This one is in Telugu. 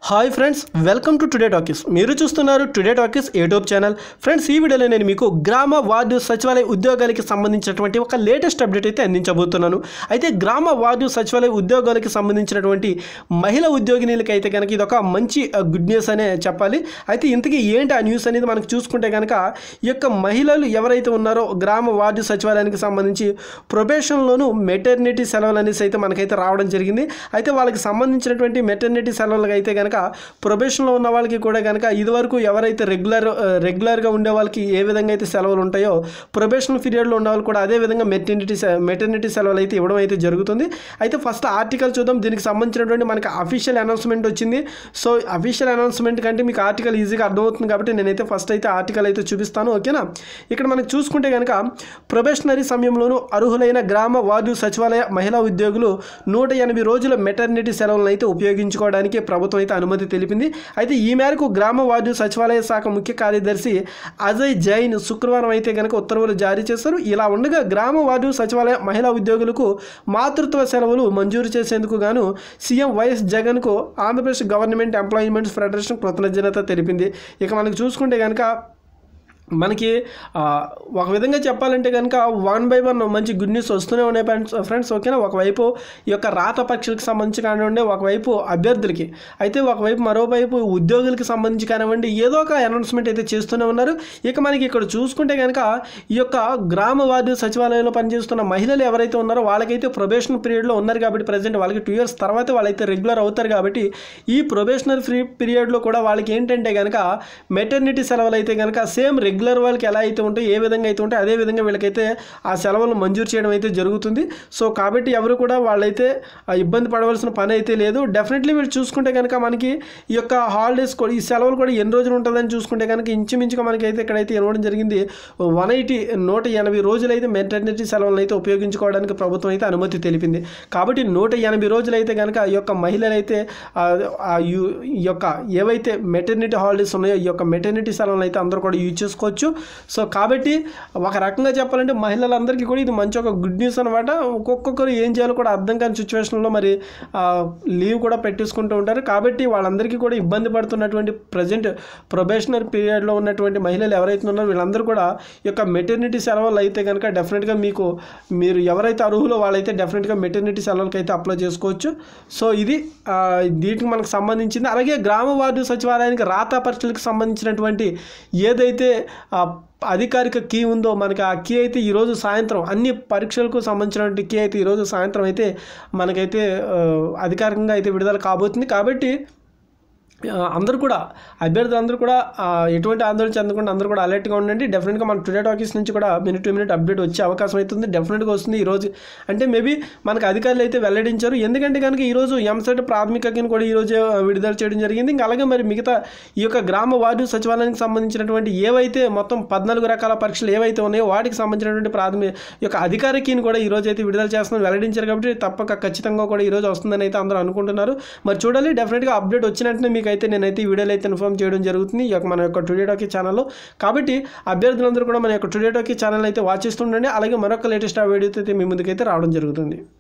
hi friends welcome to today talkies మీరు చూస్తున్నారు today talkies YouTube channel friends ఈ వీడియోలో నేను మీకు గ్రామ వార్డు సచివాలయ ఉద్యోగాలకి సంబంధించినటువంటి ఒక లేటెస్ట్ అప్డేట్ అయితే అందించబోతున్నాను అయితే గ్రామ వార్డు సచివాలయ ఉద్యోగాలకి సంబంధించినటువంటి మహిళా ఉద్యోగినీలకి అయితే కనుక ఇది ఒక మంచి గుడ్ న్యూస్ అనే చెప్పాలి అయితే ఇంతకీ ఏంటి ఆ న్యూస్ అనేది మనకు చూసుకుంటే కనుక ఈ యొక్క మహిళలు ఎవరైతే ఉన్నారో గ్రామ వార్డు సచివాలయానికి సంబంధించి ప్రొబేషన్లోను మెటర్నిటీ సెలవులు అనేసి అయితే మనకైతే రావడం జరిగింది అయితే వాళ్ళకి సంబంధించినటువంటి మెటర్నిటీ సెలవులకు అయితే కనుక ప్రొబేషన్లో ఉన్న వాళ్ళకి కూడా కనుక ఇదివరకు ఎవరైతే రెగ్యులర్ రెగ్యులర్గా ఉండే వాళ్ళకి ఏ విధంగా అయితే సెలవులు ఉంటాయో ప్రొబేషన్ పీరియడ్లో ఉన్న వాళ్ళు కూడా అదే విధంగా మెటర్నిటీ మెటర్నిటీ సెలవులు అయితే ఇవ్వడం అయితే జరుగుతుంది అయితే ఫస్ట్ ఆర్టికల్ చూద్దాం దీనికి సంబంధించినటువంటి మనకి అఫీషియల్ అనౌన్స్మెంట్ వచ్చింది సో అఫీషియల్ అనౌన్స్మెంట్ కంటే మీకు ఆర్టికల్ ఈజీగా అర్థమవుతుంది కాబట్టి నేనైతే ఫస్ట్ అయితే ఆర్టికల్ అయితే చూపిస్తాను ఓకేనా ఇక్కడ మనకి చూసుకుంటే కనుక ప్రొబేషనరీ సమయంలోనూ అర్హులైన గ్రామ వార్డు సచివాలయ మహిళా ఉద్యోగులు నూట ఎనభై రోజుల మెటర్నిటీ సెలవులను అయితే ఉపయోగించుకోవడానికి ప్రభుత్వం అయితే అనుమతి తెలిపింది అయితే ఈ మేరకు గ్రామ వార్డు సచివాలయ శాఖ ముఖ్య కార్యదర్శి అజయ్ జైన్ శుక్రవారం అయితే కనుక ఉత్తర్వులు జారీ చేశారు ఇలా ఉండగా గ్రామ వార్డు సచివాలయ మహిళా ఉద్యోగులకు మాతృత్వ సెలవులు మంజూరు చేసేందుకు గాను సీఎం వైఎస్ జగన్కు ఆంధ్రప్రదేశ్ గవర్నమెంట్ ఎంప్లాయ్మెంట్స్ ఫెడరేషన్ కృతజ్ఞత తెలిపింది ఇక మనకు చూసుకుంటే కనుక మనకి ఆ, ఒక విధంగా చెప్పాలంటే కనుక వన్ బై వన్ మంచి గుడ్ న్యూస్ వస్తూనే ఉన్నాయి ఫ్రెండ్స్ ఫ్రెండ్స్ ఓకేనా ఒకవైపు ఈ యొక్క రాత పరీక్షలకు సంబంధించి కానివ్వండి ఒకవైపు అభ్యర్థులకి అయితే ఒకవైపు మరోవైపు ఉద్యోగులకి సంబంధించి కానివ్వండి ఏదో ఒక అనౌన్స్మెంట్ అయితే చేస్తూనే ఉన్నారు ఇక మనకి ఇక్కడ చూసుకుంటే కనుక ఈ యొక్క గ్రామ వార్డు సచివాలయంలో పనిచేస్తున్న మహిళలు ఎవరైతే ఉన్నారో వాళ్ళకైతే ప్రొబేషన్ పీరియడ్లో ఉన్నారు కాబట్టి ప్రజెంట్ వాళ్ళకి టూ ఇయర్స్ తర్వాత వాళ్ళైతే రెగ్యులర్ అవుతారు కాబట్టి ఈ ప్రొబేషనల్ ఫ్రీ పీరియడ్లో కూడా వాళ్ళకి ఏంటంటే కనుక మెటర్నిటీ సెలవులు అయితే కనుక సేమ్ రెగ్యులర్ వాళ్ళకి ఎలా అయితే ఉంటాయి ఏ విధంగా అయితే ఉంటాయి అదే విధంగా వీళ్ళకైతే ఆ సెలవులు మంజూరు చేయడం అయితే జరుగుతుంది సో కాబట్టి ఎవరు కూడా వాళ్ళైతే ఆ ఇబ్బంది పడవలసిన పని అయితే లేదు డెఫినెట్లీ వీళ్ళు చూసుకుంటే కనుక మనకి ఈ యొక్క హాలిడేస్ కూడా ఈ సెలవులు కూడా ఎన్ని రోజులు ఉంటుందని చూసుకుంటే కనుక ఇంచుమించుగా మనకైతే ఇక్కడైతే ఇవ్వడం జరిగింది వన్ ఎయిటీ నూట ఎనభై రోజులు అయితే మెటర్నిటీ సెలవులను అయితే ఉపయోగించుకోవడానికి ప్రభుత్వం అయితే అనుమతి తెలిపింది కాబట్టి నూట ఎనభై రోజులు అయితే కనుక ఈ యొక్క మహిళలు అయితే ఆ, ఆ యు- ఈ యొక్క ఏవైతే మెటర్నిటీ హాలిడేస్ ఉన్నాయో ఈ యొక్క మెటర్నిటీ సెలవులను అయితే అందరూ కూడా యూజ్ చేసుకోవచ్చు సో కాబట్టి ఒక రకంగా చెప్పాలంటే మహిళలందరికీ కూడా ఇది మంచి ఒక గుడ్ న్యూస్ అనమాట ఒక్కొక్కరు ఏం చేయాలో కూడా అర్థం కాని సిచ్యువేషన్లో మరి లీవ్ కూడా పెట్టేసుకుంటూ ఉంటారు కాబట్టి వాళ్ళందరికీ కూడా ఇబ్బంది పడుతున్నటువంటి ప్రజెంట్ ప్రొబేషనరీ పీరియడ్లో ఉన్నటువంటి మహిళలు ఎవరైతే ఉన్నారో వీళ్ళందరూ కూడా ఈ యొక్క మెటర్నిటీ సెలవులు అయితే కనుక డెఫినెట్గా మీకు మీరు ఎవరైతే అర్హులో వాళ్ళైతే డెఫినెట్గా మెటర్నిటీ సెలవులకి అయితే అప్లై చేసుకోవచ్చు సో ఇది ఆ, దీనికి మనకు సంబంధించింది అలాగే గ్రామ వార్డు సచివాలయానికి రాతా పరీక్షలకు సంబంధించినటువంటి ఏదైతే ఆ, అధికారిక కీ ఉందో మనకి ఆ కీ అయితే ఈరోజు సాయంత్రం అన్ని పరీక్షలకు సంబంధించినటువంటి కీ అయితే ఈరోజు సాయంత్రం అయితే మనకైతే ఆ, అధికారికంగా అయితే విడుదల కాబోతుంది కాబట్టి ఆ, అందరూ కూడా అభ్యర్థులు అందరూ కూడా ఆ, ఎటువంటి ఆందోళన చెందకుండా అందరూ కూడా అలర్ట్గా ఉండండి డెఫినెట్గా మన టుడే టాకీస్ నుంచి కూడా మినిట్ టు మినిట్ అప్డేట్ వచ్చే అవకాశం అవుతుంది డెఫినెట్గా వస్తుంది ఈరోజు అంటే మేబీ మనకు అధికారులు అయితే వెల్లడించారు ఎందుకంటే కనుక ఈరోజు ఎంసెట్ ప్రాథమికని కూడా ఈరోజు విడుదల చేయడం జరిగింది ఇంకా అలాగే మరి మిగతా ఈ యొక్క గ్రామ వార్డు సచివాలయానికి సంబంధించినటువంటి ఏవైతే మొత్తం పద్నాలుగు రకాల పరీక్షలు ఏవైతే ఉన్నాయో వాటికి సంబంధించినటువంటి ప్రాథమిక ఈ యొక్క అధికార కీని కూడా ఈ రోజు అయితే విడుదల చేస్తున్నారు వెల్లడించారు కాబట్టి తప్పక ఖచ్చితంగా కూడా ఈ రోజు వస్తుందని అయితే అందరూ అనుకుంటున్నారు మరి చూడాలి డెఫినెట్గా అప్డేట్ వచ్చినట్టు మీకు అయితే నేనైతే ఈ వీడియోలో అయితే ఇన్ఫార్మ్ చేయడం జరుగుతుంది ఈ యొక్క మన యొక్క టుడే టాకీ ఛానల్లో కాబట్టి అభ్యర్థులందరూ కూడా మన యొక్క టుడే టాకీ ఛానల్ అయితే వాచ్ చేస్తుండండి అలాగే మరొక లేటెస్ట్ ఆ వీడియోతో అయితే మీ ముందుకైతే రావడం జరుగుతుంది